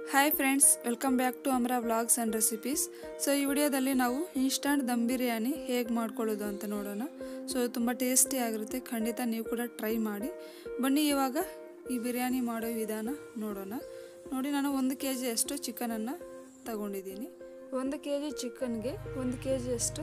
hi friends welcome back to Amara vlogs and recipes so ಈ ವಿಡಿಯೋದಲ್ಲಿ ನಾವು ಇನ್ಸ್ಟಂಟ್ ದಮ್ ಬಿರಿಯಾನಿ ಹೇಗೆ ಮಾಡ್ಕೊಳ್ಳೋದು ಅಂತ ನೋಡೋಣ ಸೊ ತುಂಬ ಟೇಸ್ಟಿ ಆಗಿರುತ್ತೆ ಖಂಡಿತ ನೀವು ಕೂಡ ಟ್ರೈ ಮಾಡಿ ಬನ್ನಿ ಇವಾಗ ಈ ಬಿರಿಯಾನಿ ಮಾಡೋ ವಿಧಾನ ನೋಡೋಣ ನೋಡಿ ನಾನು ಒಂದು ಕೆ ಜಿಯಷ್ಟು ಚಿಕನನ್ನು ತಗೊಂಡಿದ್ದೀನಿ ಒಂದು ಕೆ ಜಿ ಚಿಕನ್ಗೆ ಒಂದು ಕೆ ಜಿಯಷ್ಟು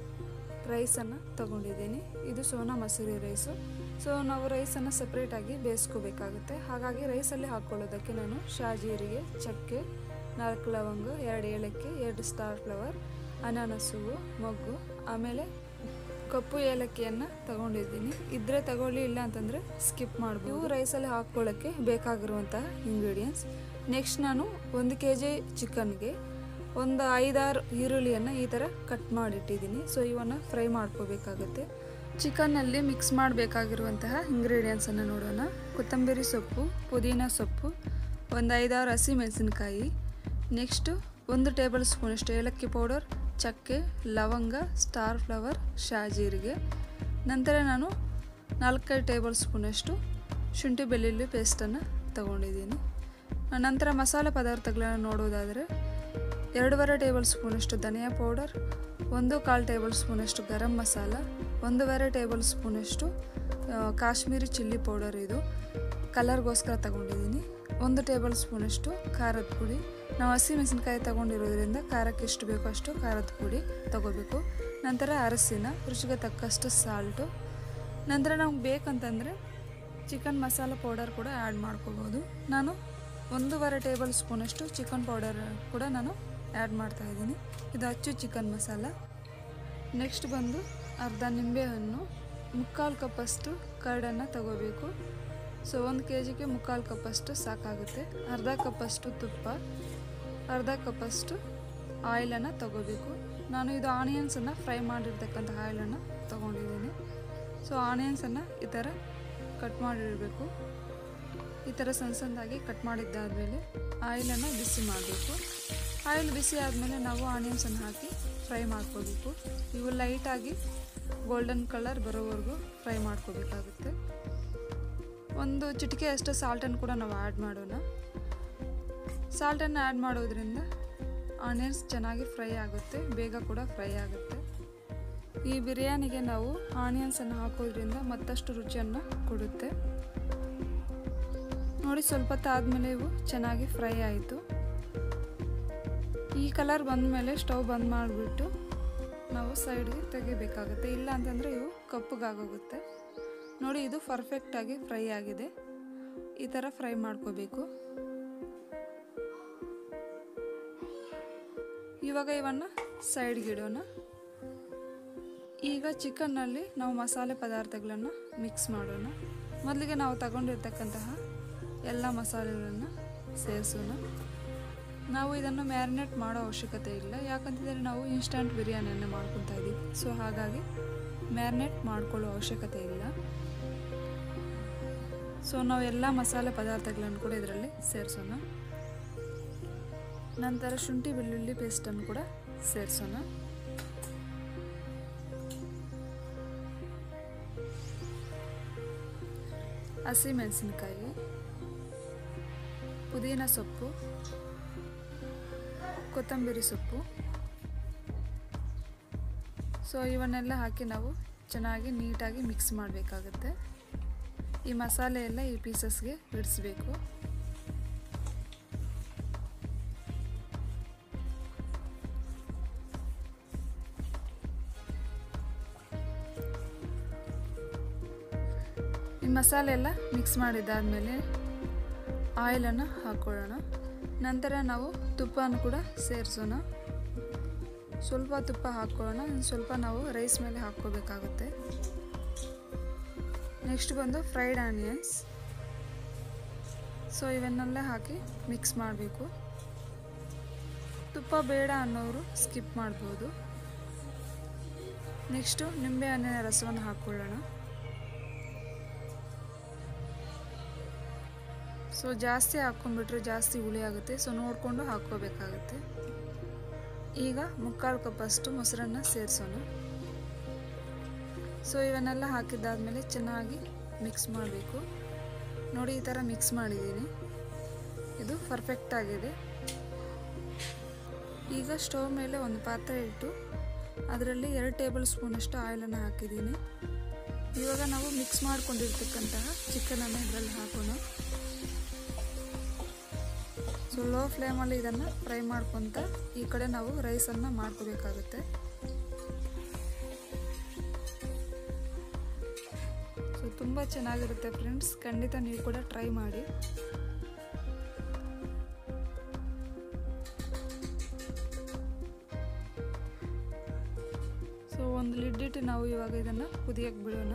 ರೈಸನ್ನು ತಗೊಂಡಿದ್ದೀನಿ ಇದು ಸೋನಾ ಮಸೂರಿ ರೈಸು ಸೊ ನಾವು ರೈಸನ್ನು ಸಪ್ರೇಟಾಗಿ ಬೇಯಿಸ್ಕೋಬೇಕಾಗುತ್ತೆ ಹಾಗಾಗಿ ರೈಸಲ್ಲಿ ಹಾಕ್ಕೊಳ್ಳೋದಕ್ಕೆ ನಾನು ಶಾಜೀರಿಗೆ ಚಕ್ಕೆ ನಾಲ್ಕು ಲವಂಗ ಎರಡು ಏಲಕ್ಕಿ ಎರಡು ಸ್ಟಾರ್ ಫ್ಲವರ್ ಅನಾನಸು ಮೊಗ್ಗು ಆಮೇಲೆ ಕಪ್ಪು ಏಲಕ್ಕಿಯನ್ನು ತಗೊಂಡಿದ್ದೀನಿ ಇದ್ರೆ ತಗೊಳ್ಳಿ ಇಲ್ಲ ಅಂತಂದರೆ ಸ್ಕಿಪ್ ಮಾಡ್ಬೋದು ಇವು ರೈಸಲ್ಲಿ ಹಾಕ್ಕೊಳ್ಳೋಕ್ಕೆ ಬೇಕಾಗಿರುವಂತಹ ಇಂಗ್ರೀಡಿಯೆಂಟ್ಸ್ ನೆಕ್ಸ್ಟ್ ನಾನು ಒಂದು ಕೆ ಜಿ ಚಿಕನ್ಗೆ ಒಂದು ಐದಾರು ಈರುಳ್ಳಿಯನ್ನು ಈ ಥರ ಕಟ್ ಮಾಡಿಟ್ಟಿದ್ದೀನಿ ಸೊ ಇವನ್ನು ಫ್ರೈ ಮಾಡ್ಕೋಬೇಕಾಗುತ್ತೆ ಚಿಕನ್ನಲ್ಲಿ ಮಿಕ್ಸ್ ಮಾಡಬೇಕಾಗಿರುವಂತಹ ಇಂಗ್ರೀಡಿಯೆಂಟ್ಸನ್ನು ನೋಡೋಣ ಕೊತ್ತಂಬರಿ ಸೊಪ್ಪು ಪುದೀನ ಸೊಪ್ಪು ಒಂದು ಐದಾರು ಹಸಿ ಮೆಣಸಿನ್ಕಾಯಿ ನೆಕ್ಸ್ಟು ಒಂದು ಟೇಬಲ್ ಸ್ಪೂನಷ್ಟು ಏಲಕ್ಕಿ ಪೌಡರ್ ಚಕ್ಕೆ ಲವಂಗ ಸ್ಟಾರ್ ಫ್ಲವರ್ ಶಾಜೀರಿಗೆ ನಂತರ ನಾನು ನಾಲ್ಕೈದು ಟೇಬಲ್ ಸ್ಪೂನಷ್ಟು ಶುಂಠಿ ಬೆಳ್ಳುಳ್ಳಿ ಪೇಸ್ಟನ್ನು ತಗೊಂಡಿದ್ದೀನಿ ನಂತರ ಮಸಾಲೆ ಪದಾರ್ಥಗಳನ್ನು ನೋಡೋದಾದರೆ ಎರಡೂವರೆ ಟೇಬಲ್ ಸ್ಪೂನಷ್ಟು ಧನಿಯಾ ಪೌಡರ್ ಒಂದು ಕಾಲು ಟೇಬಲ್ ಸ್ಪೂನಷ್ಟು ಗರಂ ಮಸಾಲ ಒಂದೂವರೆ ಟೇಬಲ್ ಸ್ಪೂನಷ್ಟು ಕಾಶ್ಮೀರಿ ಚಿಲ್ಲಿ ಪೌಡರ್ ಇದು ಕಲರ್ಗೋಸ್ಕರ ತಗೊಂಡಿದ್ದೀನಿ ಒಂದು ಟೇಬಲ್ ಸ್ಪೂನಷ್ಟು ಖಾರದ ಪುಡಿ ನಾವು ಹಸಿ ಮೆಣಸಿನ್ಕಾಯಿ ತಗೊಂಡಿರೋದ್ರಿಂದ ಖಾರಕ್ಕೆ ಎಷ್ಟು ಬೇಕೋ ಅಷ್ಟು ಖಾರದ ಪುಡಿ ತಗೋಬೇಕು ನಂತರ ಅರಸಿನ ರುಚಿಗೆ ತಕ್ಕಷ್ಟು ಸಾಲ್ಟು ನಂತರ ನಮ್ಗೆ ಬೇಕಂತಂದರೆ ಚಿಕನ್ ಮಸಾಲ ಪೌಡರ್ ಕೂಡ ಆ್ಯಡ್ ಮಾಡ್ಕೋಬೋದು ನಾನು ಒಂದೂವರೆ ಟೇಬಲ್ ಸ್ಪೂನಷ್ಟು ಚಿಕನ್ ಪೌಡರ್ ಕೂಡ ನಾನು ಆ್ಯಡ್ ಮಾಡ್ತಾ ಇದ್ದೀನಿ ಇದು ಅಚ್ಚು ಚಿಕನ್ ಮಸಾಲ ನೆಕ್ಸ್ಟ್ ಬಂದು ಅರ್ಧ ನಿಂಬೆಹಣ್ಣು ಮುಕ್ಕಾಲು ಕಪ್ಪಷ್ಟು ಕರ್ಡನ್ನು ತಗೋಬೇಕು ಸೊ ಒಂದು ಕೆ ಜಿಗೆ ಮುಕ್ಕಾಲು ಕಪ್ಪಷ್ಟು ಸಾಕಾಗುತ್ತೆ ಅರ್ಧ ಕಪ್ಪಷ್ಟು ತುಪ್ಪ ಅರ್ಧ ಕಪ್ಪಷ್ಟು ಆಯಿಲನ್ನು ತಗೋಬೇಕು ನಾನು ಇದು ಆನಿಯನ್ಸನ್ನು ಫ್ರೈ ಮಾಡಿರ್ತಕ್ಕಂಥ ಆಯಿಲನ್ನು ತೊಗೊಂಡಿದ್ದೀನಿ ಸೊ ಆನಿಯನ್ಸನ್ನು ಈ ಥರ ಕಟ್ ಮಾಡಿಡಬೇಕು ಈ ಥರ ಸಣ್ಣ ಸಣ್ಣದಾಗಿ ಕಟ್ ಮಾಡಿದ್ದಾದಮೇಲೆ ಆಯಿಲನ್ನು ಬಿಸಿ ಮಾಡಬೇಕು ಆಯಿಲ್ ಬಿಸಿ ಆದಮೇಲೆ ನಾವು ಆನಿಯನ್ಸನ್ನು ಹಾಕಿ ಫ್ರೈ ಮಾಡ್ಕೋಬೇಕು ಇವು ಲೈಟಾಗಿ ಗೋಲ್ಡನ್ ಕಲರ್ ಬರೋವರೆಗೂ ಫ್ರೈ ಮಾಡ್ಕೋಬೇಕಾಗುತ್ತೆ ಒಂದು ಚಿಟಿಕೆ ಅಷ್ಟು ಸಾಲ್ಟನ್ನು ಕೂಡ ನಾವು ಆ್ಯಡ್ ಮಾಡೋಣ ಸಾಲ್ಟನ್ನು ಆ್ಯಡ್ ಮಾಡೋದ್ರಿಂದ ಆನಿಯನ್ಸ್ ಚೆನ್ನಾಗಿ ಫ್ರೈ ಆಗುತ್ತೆ ಬೇಗ ಕೂಡ ಫ್ರೈ ಆಗುತ್ತೆ ಈ ಬಿರಿಯಾನಿಗೆ ನಾವು ಆನಿಯನ್ಸನ್ನು ಹಾಕೋದ್ರಿಂದ ಮತ್ತಷ್ಟು ರುಚಿಯನ್ನು ಕೊಡುತ್ತೆ ನೋಡಿ ಸ್ವಲ್ಪ ಹೊತ್ತಾದಮೇಲೆ ಇವು ಚೆನ್ನಾಗಿ ಫ್ರೈ ಆಯಿತು ಈ ಕಲರ್ ಬಂದಮೇಲೆ ಸ್ಟವ್ ಬಂದ್ ಮಾಡಿಬಿಟ್ಟು ನಾವು ಸೈಡ್ಗೆ ತೆಗಿಬೇಕಾಗುತ್ತೆ ಇಲ್ಲ ಅಂತಂದರೆ ಇವು ಕಪ್ಪಗಾಗೋಗುತ್ತೆ ನೋಡಿ ಇದು ಪರ್ಫೆಕ್ಟಾಗಿ ಫ್ರೈ ಆಗಿದೆ ಈ ಥರ ಫ್ರೈ ಮಾಡ್ಕೋಬೇಕು ಇವಾಗ ಇವನ್ನು ಸೈಡ್ಗೆ ಇಡೋಣ ಈಗ ಚಿಕನ್ನಲ್ಲಿ ನಾವು ಮಸಾಲೆ ಪದಾರ್ಥಗಳನ್ನು ಮಿಕ್ಸ್ ಮಾಡೋಣ ಮೊದಲಿಗೆ ನಾವು ತಗೊಂಡಿರ್ತಕ್ಕಂತಹ ಎಲ್ಲ ಮಸಾಲೆಗಳನ್ನು ಸೇರಿಸೋಣ ನಾವು ಇದನ್ನು ಮ್ಯಾರಿನೇಟ್ ಮಾಡೋ ಅವಶ್ಯಕತೆ ಇಲ್ಲ ಯಾಕಂತಂದರೆ ನಾವು ಇನ್ಸ್ಟಂಟ್ ಬಿರಿಯಾನಿಯನ್ನು ಮಾಡ್ಕೊತಾ ಇದ್ದೀವಿ ಸೊ ಹಾಗಾಗಿ ಮ್ಯಾರಿನೇಟ್ ಮಾಡ್ಕೊಳ್ಳೋ ಅವಶ್ಯಕತೆ ಇಲ್ಲ ಸೊ ನಾವು ಎಲ್ಲ ಮಸಾಲೆ ಪದಾರ್ಥಗಳನ್ನು ಕೂಡ ಇದರಲ್ಲಿ ಸೇರಿಸೋಣ ನಂತರ ಶುಂಠಿ ಬೆಳ್ಳುಳ್ಳಿ ಪೇಸ್ಟನ್ನು ಕೂಡ ಸೇರಿಸೋಣ ಹಸಿ ಮೆಣಸಿನ್ಕಾಯಿ ಪುದೀನ ಸೊಪ್ಪು ಕೊತ್ತಂಬರಿ ಸೊಪ್ಪು ಸೊ ಇವನ್ನೆಲ್ಲ ಹಾಕಿ ನಾವು ಚೆನ್ನಾಗಿ ನೀಟಾಗಿ ಮಿಕ್ಸ್ ಮಾಡಬೇಕಾಗುತ್ತೆ ಈ ಮಸಾಲೆ ಎಲ್ಲ ಈ ಪೀಸಸ್ಗೆ ಬಿಡಿಸ್ಬೇಕು ಈ ಮಸಾಲೆ ಎಲ್ಲ ಮಿಕ್ಸ್ ಮಾಡಿದ್ದಾದಮೇಲೆ ಆಯಿಲನ್ನು ಹಾಕ್ಕೊಳ್ಳೋಣ ನಂತರ ನಾವು ತುಪ್ಪನ ಕೂಡ ಸೇರಿಸೋಣ ಸ್ವಲ್ಪ ತುಪ್ಪ ಹಾಕ್ಕೊಳ್ಳೋಣ ಸ್ವಲ್ಪ ನಾವು ರೈಸ್ ಮೇಲೆ ಹಾಕ್ಕೋಬೇಕಾಗುತ್ತೆ ನೆಕ್ಸ್ಟ್ ಬಂದು ಫ್ರೈಡ್ ಆನಿಯನ್ಸ್ ಸೊ ಇವನ್ನೆಲ್ಲ ಹಾಕಿ ಮಿಕ್ಸ್ ಮಾಡಬೇಕು ತುಪ್ಪ ಬೇಡ ಅನ್ನೋರು ಸ್ಕಿಪ್ ಮಾಡ್ಬೋದು ನೆಕ್ಸ್ಟು ನಿಂಬೆ ಹಣ್ಣಿನ ರಸವನ್ನು ಹಾಕ್ಕೊಳ್ಳೋಣ ಸೊ ಜಾಸ್ತಿ ಹಾಕ್ಕೊಂಡ್ಬಿಟ್ರೆ ಜಾಸ್ತಿ ಹುಳಿ ಆಗುತ್ತೆ ಸೊ ನೋಡಿಕೊಂಡು ಹಾಕ್ಕೋಬೇಕಾಗುತ್ತೆ ಈಗ ಮುಕ್ಕಾಲು ಕಪ್ಪಷ್ಟು ಮೊಸರನ್ನು ಸೇರಿಸೋಣ ಸೊ ಇವನ್ನೆಲ್ಲ ಹಾಕಿದ್ದಾದಮೇಲೆ ಚೆನ್ನಾಗಿ ಮಿಕ್ಸ್ ಮಾಡಬೇಕು ನೋಡಿ ಈ ಥರ ಮಿಕ್ಸ್ ಮಾಡಿದ್ದೀನಿ ಇದು ಪರ್ಫೆಕ್ಟ್ ಆಗಿದೆ ಈಗ ಸ್ಟವ್ ಮೇಲೆ ಒಂದು ಪಾತ್ರೆ ಇಟ್ಟು ಅದರಲ್ಲಿ ಎರಡು ಟೇಬಲ್ ಸ್ಪೂನಷ್ಟು ಆಯಿಲನ್ನು ಹಾಕಿದ್ದೀನಿ ಇವಾಗ ನಾವು ಮಿಕ್ಸ್ ಮಾಡ್ಕೊಂಡಿರ್ತಕ್ಕಂತಹ ಚಿಕನನ್ನು ಇದರಲ್ಲಿ ಹಾಕೋಣ ಸೊ ಲೋ ಫ್ಲೇಮಲ್ಲಿ ಇದನ್ನು ಫ್ರೈ ಮಾಡ್ಕೊತ ಈ ಕಡೆ ನಾವು ರೈಸನ್ನು ಮಾಡ್ಕೋಬೇಕಾಗುತ್ತೆ ಸೊ ತುಂಬ ಚೆನ್ನಾಗಿರುತ್ತೆ ಫ್ರೆಂಡ್ಸ್ ಖಂಡಿತ ನೀವು ಕೂಡ ಟ್ರೈ ಮಾಡಿ ಸೊ ಒಂದು ಲಿಡ್ ಇಟ್ಟು ನಾವು ಇವಾಗ ಇದನ್ನು ಕುದಿಯಕ್ಕೆ ಬಿಡೋಣ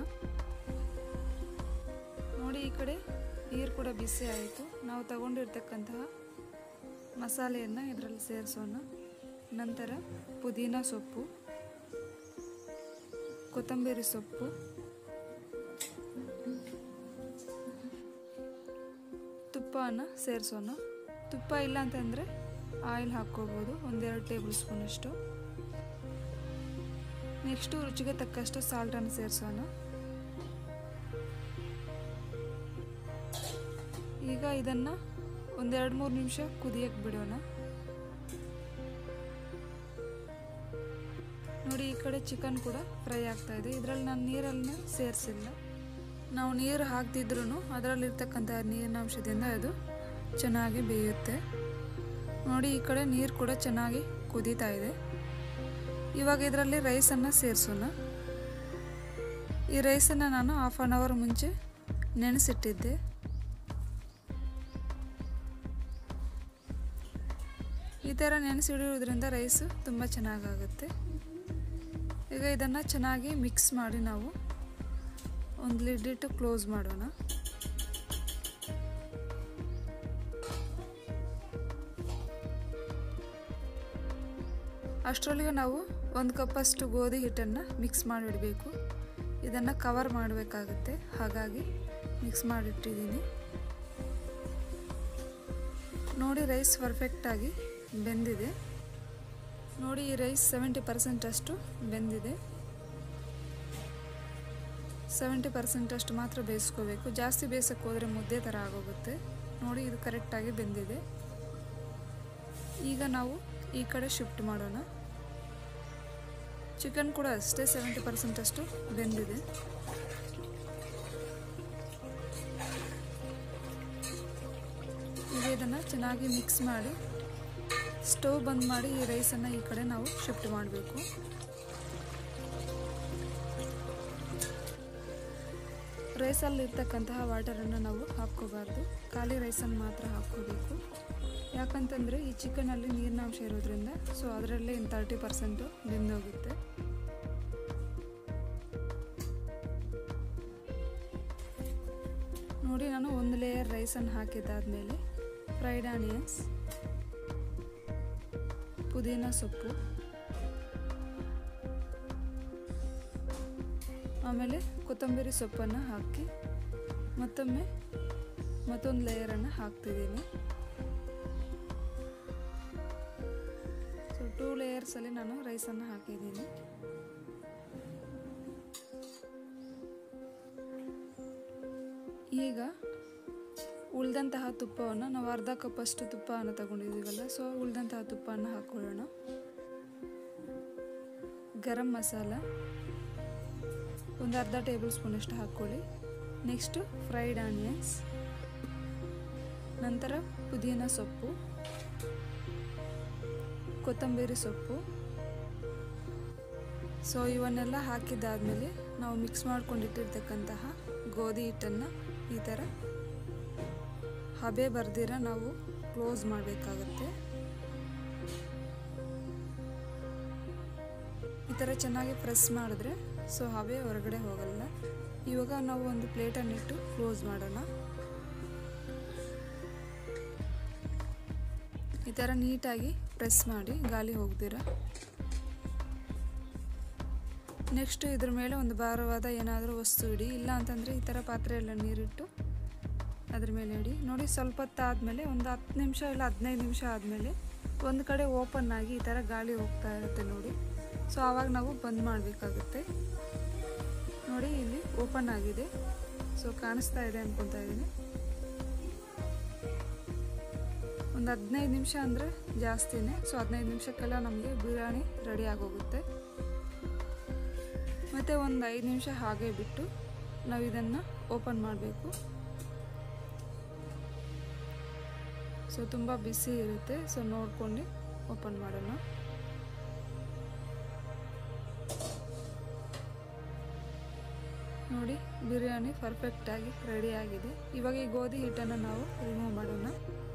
ನೋಡಿ ಈ ಕಡೆ ನೀರು ಕೂಡ ಬಿಸಿ ಆಯಿತು ನಾವು ತಗೊಂಡಿರ್ತಕ್ಕಂತಹ ಮಸಾಲೆಯನ್ನು ಇದರಲ್ಲಿ ಸೇರಿಸೋಣ ನಂತರ ಪುದೀನ ಸೊಪ್ಪು ಕೊತ್ತಂಬರಿ ಸೊಪ್ಪು ತುಪ್ಪನ ಸೇರಿಸೋಣ ತುಪ್ಪ ಇಲ್ಲ ಅಂತಂದರೆ ಆಯಿಲ್ ಹಾಕ್ಕೋಬೋದು ಒಂದೆರಡು ಟೇಬಲ್ ಸ್ಪೂನಷ್ಟು ನೆಕ್ಸ್ಟು ರುಚಿಗೆ ತಕ್ಕಷ್ಟು ಸಾಲ್ಟನ್ನು ಸೇರಿಸೋಣ ಈಗ ಇದನ್ನು ಒಂದೆರಡು ಮೂರು ನಿಮಿಷ ಕುದಿಯಕ್ಕೆ ಬಿಡೋಣ ನೋಡಿ ಈ ಕಡೆ ಚಿಕನ್ ಕೂಡ ಫ್ರೈ ಆಗ್ತಾ ಇದೆ ಇದರಲ್ಲಿ ನಾನು ನೀರನ್ನು ಸೇರಿಸಿಲ್ಲ ನಾವು ನೀರು ಹಾಕ್ತಿದ್ರೂ ಅದರಲ್ಲಿರ್ತಕ್ಕಂಥ ನೀರಿನಾಂಶದಿಂದ ಅದು ಚೆನ್ನಾಗಿ ಬೇಯುತ್ತೆ ನೋಡಿ ಈ ಕಡೆ ನೀರು ಕೂಡ ಚೆನ್ನಾಗಿ ಕುದೀತಾ ಇದೆ ಇವಾಗ ಇದರಲ್ಲಿ ರೈಸನ್ನು ಸೇರಿಸೋಣ ಈ ರೈಸನ್ನು ನಾನು ಹಾಫ್ ಆನ್ ಅವರ್ ಮುಂಚೆ ನೆನೆಸಿಟ್ಟಿದ್ದೆ ಈ ಥರ ನೆನೆಸಿಡಿರೋದ್ರಿಂದ ರೈಸು ತುಂಬ ಚೆನ್ನಾಗಾಗುತ್ತೆ ಈಗ ಇದನ್ನು ಚೆನ್ನಾಗಿ ಮಿಕ್ಸ್ ಮಾಡಿ ನಾವು ಒಂದು ಲಿಡ್ ಇಟ್ಟು ಕ್ಲೋಸ್ ಮಾಡೋಣ ಅಷ್ಟರೊಳಗೆ ನಾವು ಒಂದು ಕಪ್ಪಷ್ಟು ಗೋಧಿ ಹಿಟ್ಟನ್ನು ಮಿಕ್ಸ್ ಮಾಡಿಡಬೇಕು ಇದನ್ನು ಕವರ್ ಮಾಡಬೇಕಾಗುತ್ತೆ ಹಾಗಾಗಿ ಮಿಕ್ಸ್ ಮಾಡಿಟ್ಟಿದ್ದೀನಿ ನೋಡಿ ರೈಸ್ ಪರ್ಫೆಕ್ಟಾಗಿ ಬೆಂದಿದೆ ನೋಡಿ ಈ ರೈಸ್ ಸೆವೆಂಟಿ ಪರ್ಸೆಂಟ್ ಅಷ್ಟು ಬೆಂದಿದೆ ಸೆವೆಂಟಿ ಪರ್ಸೆಂಟ್ ಅಷ್ಟು ಮಾತ್ರ ಬೇಯಿಸ್ಕೋಬೇಕು ಜಾಸ್ತಿ ಬೇಯಿಸೋಕ್ಕೆ ಹೋದರೆ ಮುದ್ದೆ ಥರ ಆಗೋಗುತ್ತೆ ನೋಡಿ ಇದು ಕರೆಕ್ಟಾಗಿ ಬೆಂದಿದೆ ಈಗ ನಾವು ಈ ಕಡೆ ಶಿಫ್ಟ್ ಮಾಡೋಣ ಚಿಕನ್ ಕೂಡ ಅಷ್ಟೇ ಸೆವೆಂಟಿ ಪರ್ಸೆಂಟ್ ಅಷ್ಟು ಬೆಂದಿದೆ ಈಗ ಇದನ್ನು ಚೆನ್ನಾಗಿ ಮಿಕ್ಸ್ ಮಾಡಿ ಸ್ಟವ್ ಬಂದ್ ಮಾಡಿ ಈ ರೈಸನ್ನು ಈ ಕಡೆ ನಾವು ಶಿಫ್ಟ್ ಮಾಡಬೇಕು ರೈಸಲ್ಲಿ ಇರ್ತಕ್ಕಂತಹ ವಾಟರನ್ನು ನಾವು ಹಾಕ್ಕೋಬಾರ್ದು ಖಾಲಿ ರೈಸನ್ನು ಮಾತ್ರ ಹಾಕ್ಕೋಬೇಕು ಯಾಕಂತಂದರೆ ಈ ಚಿಕನಲ್ಲಿ ನೀರಿನಾಂಶ ಇರೋದ್ರಿಂದ ಸೊ ಅದರಲ್ಲೇ ಇನ್ನು ತರ್ಟಿ ಪರ್ಸೆಂಟು ಬೆಂದೋಗುತ್ತೆ ನೋಡಿ ನಾನು ಒಂದು ಲೇಯರ್ ರೈಸನ್ನು ಹಾಕಿದ್ದಾದಮೇಲೆ ಫ್ರೈಡ್ ಆನಿಯನ್ಸ್ ಪುದೀನ ಸೊಪ್ಪು ಆಮೇಲೆ ಕೊತ್ತಂಬರಿ ಸೊಪ್ಪನ್ನು ಹಾಕಿ ಮತ್ತೊಮ್ಮೆ ಮತ್ತೊಂದು ಲೇಯರನ್ನು ಹಾಕ್ತಿದ್ದೀನಿ ಸೊ ಟೂ ಲೇಯರ್ಸಲ್ಲಿ ನಾನು ರೈಸನ್ನು ಹಾಕಿದ್ದೀನಿ ಈಗ ಉಳಿದಂತಹ ತುಪ್ಪವನ್ನು ನಾವು ಅರ್ಧ ಕಪ್ಪಷ್ಟು ತುಪ್ಪವನ್ನು ತಗೊಂಡಿದ್ದೀವಲ್ಲ ಸೊ ಉಳಿದಂತಹ ತುಪ್ಪವನ್ನು ಹಾಕ್ಕೊಳ್ಳೋಣ ಗರಂ ಮಸಾಲ ಒಂದು ಅರ್ಧ ಟೇಬಲ್ ಸ್ಪೂನಷ್ಟು ಹಾಕ್ಕೊಳ್ಳಿ ನೆಕ್ಸ್ಟು ಫ್ರೈಡ್ ಆನಿಯನ್ಸ್ ನಂತರ ಪುದೀನ ಸೊಪ್ಪು ಕೊತ್ತಂಬರಿ ಸೊಪ್ಪು ಸೊ ಇವನ್ನೆಲ್ಲ ಹಾಕಿದ್ದಾದಮೇಲೆ ನಾವು ಮಿಕ್ಸ್ ಮಾಡ್ಕೊಂಡಿಟ್ಟಿರ್ತಕ್ಕಂತಹ ಗೋಧಿ ಹಿಟ್ಟನ್ನು ಈ ಥರ ಹಬೆ ಬರ್ದಿರ ನಾವು ಕ್ಲೋಸ್ ಮಾಡಬೇಕಾಗುತ್ತೆ ಈ ಥರ ಚೆನ್ನಾಗಿ ಪ್ರೆಸ್ ಮಾಡಿದ್ರೆ ಸೊ ಹಬೆ ಹೊರಗಡೆ ಹೋಗಲ್ಲ ಇವಾಗ ನಾವು ಒಂದು ಪ್ಲೇಟನ್ನಿಟ್ಟು ಕ್ಲೋಸ್ ಮಾಡೋಣ ಈ ಥರ ನೀಟಾಗಿ ಪ್ರೆಸ್ ಮಾಡಿ ಗಾಳಿ ಹೋಗ್ದಿರ ನೆಕ್ಸ್ಟ್ ಇದ್ರ ಮೇಲೆ ಒಂದು ಭಾರವಾದ ಏನಾದರೂ ವಸ್ತು ಇಡಿ ಇಲ್ಲ ಅಂತಂದರೆ ಈ ಥರ ಪಾತ್ರೆಯೆಲ್ಲ ನೀರಿಟ್ಟು ಅದ್ರ ಮೇಲೆ ಇಡಿ ನೋಡಿ ಸ್ವಲ್ಪ ಹೊತ್ತಾದಮೇಲೆ ಒಂದು ಹತ್ತು ನಿಮಿಷ ಇಲ್ಲ ಹದಿನೈದು ನಿಮಿಷ ಆದಮೇಲೆ ಒಂದು ಕಡೆ ಓಪನ್ ಆಗಿ ಈ ಥರ ಗಾಳಿ ಹೋಗ್ತಾ ಇರುತ್ತೆ ನೋಡಿ ಸೊ ಆವಾಗ ನಾವು ಬಂದ್ ಮಾಡಬೇಕಾಗುತ್ತೆ ನೋಡಿ ಇಲ್ಲಿ ಓಪನ್ ಆಗಿದೆ ಸೊ ಕಾಣಿಸ್ತಾ ಇದೆ ಅನ್ಕೊತಾ ಇದ್ದೀನಿ ಒಂದು ಹದಿನೈದು ನಿಮಿಷ ಅಂದರೆ ಜಾಸ್ತಿನೇ ಸೊ ಹದಿನೈದು ನಿಮಿಷಕ್ಕೆಲ್ಲ ನಮಗೆ ಬಿರಿಯಾನಿ ರೆಡಿ ಆಗೋಗುತ್ತೆ ಮತ್ತು ಒಂದು ಐದು ನಿಮಿಷ ಹಾಗೆ ಬಿಟ್ಟು ನಾವು ಇದನ್ನು ಓಪನ್ ಮಾಡಬೇಕು ಸೊ ತುಂಬ ಬಿಸಿ ಇರುತ್ತೆ ಸೊ ನೋಡ್ಕೊಂಡು ಓಪನ್ ಮಾಡೋಣ ನೋಡಿ ಬಿರಿಯಾನಿ ಪರ್ಫೆಕ್ಟಾಗಿ ರೆಡಿ ಆಗಿದೆ ಇವಾಗ ಈ ಗೋಧಿ ಹಿಟ್ಟನ್ನು ನಾವು ರಿಮೂವ್ ಮಾಡೋಣ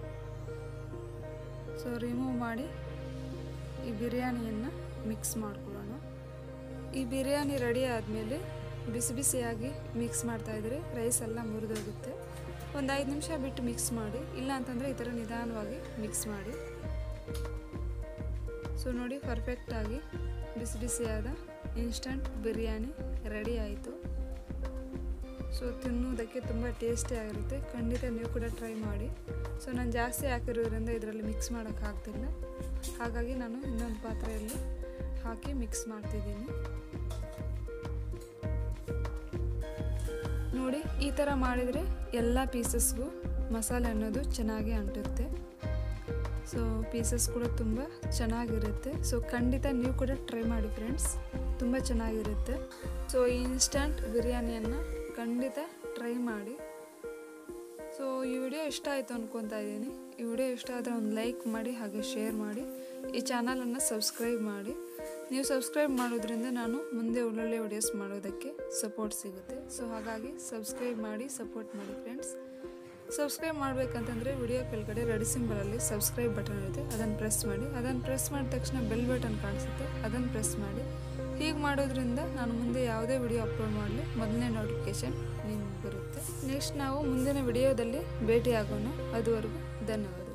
ಸೊ ರಿಮೂವ್ ಮಾಡಿ ಈ ಬಿರಿಯಾನಿಯನ್ನು ಮಿಕ್ಸ್ ಮಾಡ್ಕೊಳ್ಳೋಣ ಈ ಬಿರಿಯಾನಿ ರೆಡಿ ಆದಮೇಲೆ ಬಿಸಿ ಬಿಸಿಯಾಗಿ ಮಿಕ್ಸ್ ಮಾಡ್ತಾಯಿದ್ರೆ ರೈಸ್ ಎಲ್ಲ ಮುರಿದೋಗುತ್ತೆ ಒಂದು ಐದು ನಿಮಿಷ ಬಿಟ್ಟು ಮಿಕ್ಸ್ ಮಾಡಿ ಇಲ್ಲ ಅಂತಂದರೆ ಈ ಥರ ನಿಧಾನವಾಗಿ ಮಿಕ್ಸ್ ಮಾಡಿ ಸೊ ನೋಡಿ ಪರ್ಫೆಕ್ಟಾಗಿ ಬಿಸಿ ಬಿಸಿಯಾದ ಇನ್ಸ್ಟಂಟ್ ಬಿರಿಯಾನಿ ರೆಡಿ ಆಯಿತು ಸೊ ತಿನ್ನುವುದಕ್ಕೆ ತುಂಬ ಟೇಸ್ಟಿ ಆಗಿರುತ್ತೆ ಖಂಡಿತ ನೀವು ಕೂಡ ಟ್ರೈ ಮಾಡಿ ಸೊ ನಾನು ಜಾಸ್ತಿ ಹಾಕಿರೋದ್ರಿಂದ ಇದರಲ್ಲಿ ಮಿಕ್ಸ್ ಮಾಡೋಕ್ಕಾಗ್ತಿಲ್ಲ ಹಾಗಾಗಿ ನಾನು ಇನ್ನೊಂದು ಪಾತ್ರೆಯಲ್ಲಿ ಹಾಕಿ ಮಿಕ್ಸ್ ಮಾಡ್ತಿದ್ದೀನಿ ನೋಡಿ ಈ ಥರ ಮಾಡಿದರೆ ಎಲ್ಲ ಪೀಸಸ್ಗೂ ಮಸಾಲೆ ಅನ್ನೋದು ಚೆನ್ನಾಗಿ ಅಂಟುತ್ತೆ ಸೊ ಪೀಸಸ್ ಕೂಡ ತುಂಬ ಚೆನ್ನಾಗಿರುತ್ತೆ ಸೊ ಖಂಡಿತ ನೀವು ಕೂಡ ಟ್ರೈ ಮಾಡಿ ಫ್ರೆಂಡ್ಸ್ ತುಂಬ ಚೆನ್ನಾಗಿರುತ್ತೆ ಸೊ ಈ ಇನ್ಸ್ಟಂಟ್ ಬಿರಿಯಾನಿಯನ್ನು ಖಂಡಿತ ಟ್ರೈ ಮಾಡಿ ಸೊ ಈ ವಿಡಿಯೋ ಇಷ್ಟ ಆಯಿತು ಅನ್ಕೊತಾ ಇದ್ದೀನಿ ಈ ವಿಡಿಯೋ ಇಷ್ಟ ಆದರೆ ಒಂದು ಲೈಕ್ ಮಾಡಿ ಹಾಗೆ ಶೇರ್ ಮಾಡಿ ಈ ಚಾನಲನ್ನು ಸಬ್ಸ್ಕ್ರೈಬ್ ಮಾಡಿ ನೀವು ಸಬ್ಸ್ಕ್ರೈಬ್ ಮಾಡೋದ್ರಿಂದ ನಾನು ಮುಂದೆ ಒಳ್ಳೊಳ್ಳೆ ವಿಡಿಯೋಸ್ ಮಾಡೋದಕ್ಕೆ ಸಪೋರ್ಟ್ ಸಿಗುತ್ತೆ ಸೊ ಹಾಗಾಗಿ ಸಬ್ಸ್ಕ್ರೈಬ್ ಮಾಡಿ ಸಪೋರ್ಟ್ ಮಾಡಿ ಫ್ರೆಂಡ್ಸ್ ಸಬ್ಸ್ಕ್ರೈಬ್ ಮಾಡಬೇಕಂತಂದರೆ ವಿಡಿಯೋ ಕೆಳಗಡೆ ರೆಡ್ ಸಿಂಬಲಲ್ಲಿ ಸಬ್ಸ್ಕ್ರೈಬ್ ಬಟನ್ ಇರುತ್ತೆ ಅದನ್ನು ಪ್ರೆಸ್ ಮಾಡಿ ಅದನ್ನು ಪ್ರೆಸ್ ಮಾಡಿದ ತಕ್ಷಣ ಬೆಲ್ ಬಟನ್ ಕಾಣಿಸುತ್ತೆ ಅದನ್ನು ಪ್ರೆಸ್ ಮಾಡಿ ಹೀಗೆ ಮಾಡೋದ್ರಿಂದ ನಾನು ಮುಂದೆ ಯಾವುದೇ ವಿಡಿಯೋ ಅಪ್ಲೋಡ್ ಮಾಡಲಿ ಮೊದಲನೇ ನೋಟಿಫಿಕೇಶನ್ ನಿಮ್ಗೆ ಬರುತ್ತೆ ನೆಕ್ಸ್ಟ್ ನಾವು ಮುಂದಿನ ವಿಡಿಯೋದಲ್ಲಿ ಭೇಟಿಯಾಗೋಣ ಅದುವರೆಗೂ ಧನ್ಯವಾದ